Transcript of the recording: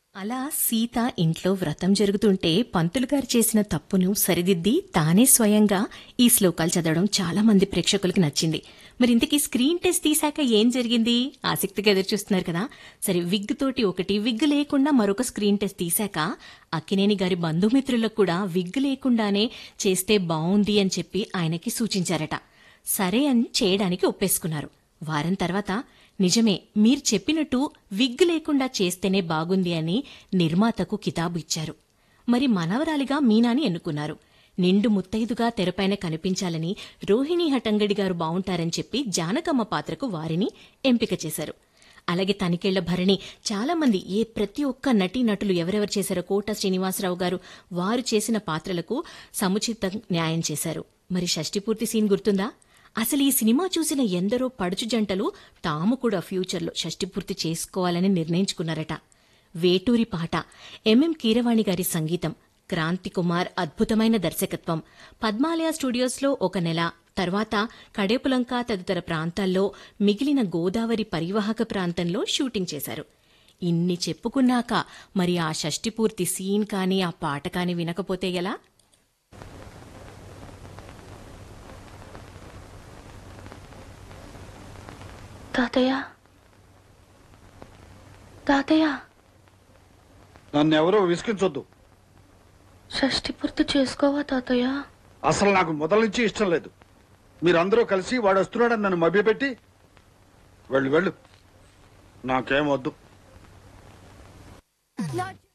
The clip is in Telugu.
అలా సీత ఇంట్లో వ్రతం జరుగుతుంటే పంతులు గారు చేసిన తప్పును సరిదిద్ది తానే స్వయంగా ఈ శ్లోకాలు చదవడం చాలా మంది ప్రేక్షకులకు నచ్చింది మరి ఇంతకీ స్క్రీన్ టెస్ట్ తీశాక ఏం జరిగింది ఆసక్తిగా ఎదురు చూస్తున్నారు కదా సరే విగ్ తోటి ఒకటి విగ్ లేకుండా మరొక స్క్రీన్ టెస్ట్ తీశాక అక్కినేని గారి బంధుమిత్రులకు కూడా విగ్ లేకుండానే చేస్తే బావుంది అని చెప్పి ఆయనకి సూచించారట సరే అని చేయడానికి ఒప్పేసుకున్నారు వారం తర్వాత నిజమే మీరు చెప్పినట్టు విగ్ లేకుండా చేస్తేనే బాగుంది అని నిర్మాతకు కితాబు ఇచ్చారు మరి మనవరాలిగా మీనాని ఎన్నుకున్నారు నిండు ముత్తైదుగా తెరపైన కనిపించాలని రోహిణి హటంగడి గారు బావుంటారని చెప్పి జానకమ్మ పాత్రకు వారిని ఎంపిక చేశారు అలాగే తనికేళ్ల భరణి చాలా మంది ఏ ప్రతి ఒక్క నటీ నటులు ఎవరెవరు చేశారో కోట శ్రీనివాసరావు గారు వారు చేసిన పాత్రలకు సముచిత న్యాయం చేశారు మరి షష్టిపూర్తి సీన్ గుర్తుందా అసలు ఈ సినిమా చూసిన ఎందరో పడుచు జంటలు తాము కూడా ఫ్యూచర్లో షష్టిపూర్తి చేసుకోవాలని నిర్ణయించుకున్నారట వేటూరి పాట ఎంఎం కీరవాణి గారి సంగీతం క్రాంతి కుమార్ అద్భుతమైన దర్శకత్వం పద్మాలయ స్టూడియోస్లో ఒక నెల తర్వాత కడేపులంక తదితర ప్రాంతాల్లో మిగిలిన గోదావరి పరివాహక ప్రాంతంలో షూటింగ్ చేశారు ఇన్ని చెప్పుకున్నాక మరి ఆ షష్టిపూర్తి సీన్ కానీ ఆ పాట కానీ వినకపోతే ఎలా తాతయ్య తాతయ్య నన్ను ఎవరో విసిగించొద్దు షష్టి పూర్తి చేసుకోవా తాతయ్య అసలు నాకు మొదల నుంచి ఇష్టం లేదు మీరందరూ కలిసి వాడు వస్తున్నాడని నన్ను మభ్యపెట్టి వెళ్ళు వెళ్ళు నాకేం వద్దు నా